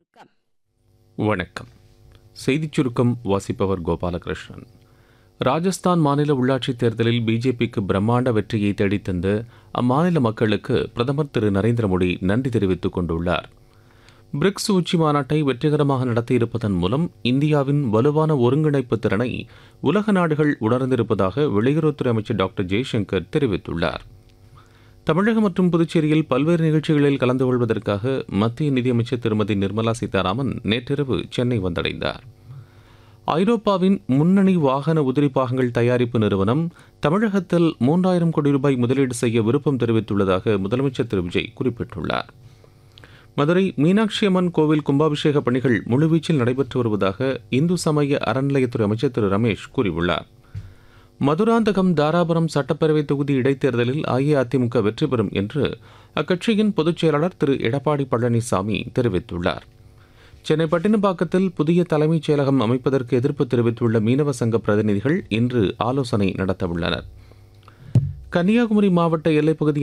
சுருக்கம் வணக்கம் செய்திச் சுருக்கம் வாசிப்பவர் கோபாலகிருஷ்ணன் ராஜஸ்தான் மாநில உள்ளாட்சித் தேர்தலில் பிஜேபிக்கு பிரம்மாண்ட வெற்றியை தேடித்தந்த அம்மாநில மக்களுக்கு பிரதமர் திரு நரேந்திர மோடி நன்றி தெரிவித்துக் கொண்டுள்ளார் பிரிக்ஸ் உச்சி மாநாட்டை வெற்றிகரமாக நடத்தியிருப்பதன் மூலம் இந்தியாவின் வலுவான ஒருங்கிணைப்பு திறனை உலக நாடுகள் உணர்ந்திருப்பதாக வெளியுறவுத்துறை அமைச்சர் டாக்டர் ஜெய்சங்கர் தெரிவித்துள்ளார் தமிழகம் மற்றும் புதுச்சேரியில் பல்வேறு நிகழ்ச்சிகளில் கலந்து கொள்வதற்காக மத்திய நிதியமைச்சர் திருமதி நிர்மலா சீதாராமன் நேற்றிரவு சென்னை வந்தடைந்தார் ஐரோப்பாவின் முன்னணி வாகன உதிரி பாகங்கள் தயாரிப்பு நிறுவனம் தமிழகத்தில் மூன்றாயிரம் கோடி ரூபாய் முதலீடு செய்ய விருப்பம் தெரிவித்துள்ளதாக முதலமைச்சர் திரு விஜய் குறிப்பிட்டுள்ளார் மதுரை மீனாட்சி அம்மன் கோவில் கும்பாபிஷேக பணிகள் முழுவீச்சில் நடைபெற்று வருவதாக இந்து சமய அறநிலையத்துறை அமைச்சர் திரு ரமேஷ் கூறியுள்ளார் மதுராந்தகம் தாராபுரம் சட்டப்பேரவை தொகுதி இடைத்தேர்தலில் அஇஅதிமுக வெற்றி பெறும் என்று அக்கட்சியின் பொதுச் செயலாளர் திரு எடப்பாடி பழனிசாமி தெரிவித்துள்ளார் சென்னை பட்டினப்பாக்கத்தில் புதிய தலைமைச் செயலகம் அமைப்பதற்கு எதிர்ப்பு தெரிவித்துள்ள மீனவ சங்க பிரதிநிதிகள் இன்று ஆலோசனை நடத்தவுள்ளனர் கன்னியாகுமரி மாவட்ட எல்லைப்பகுதி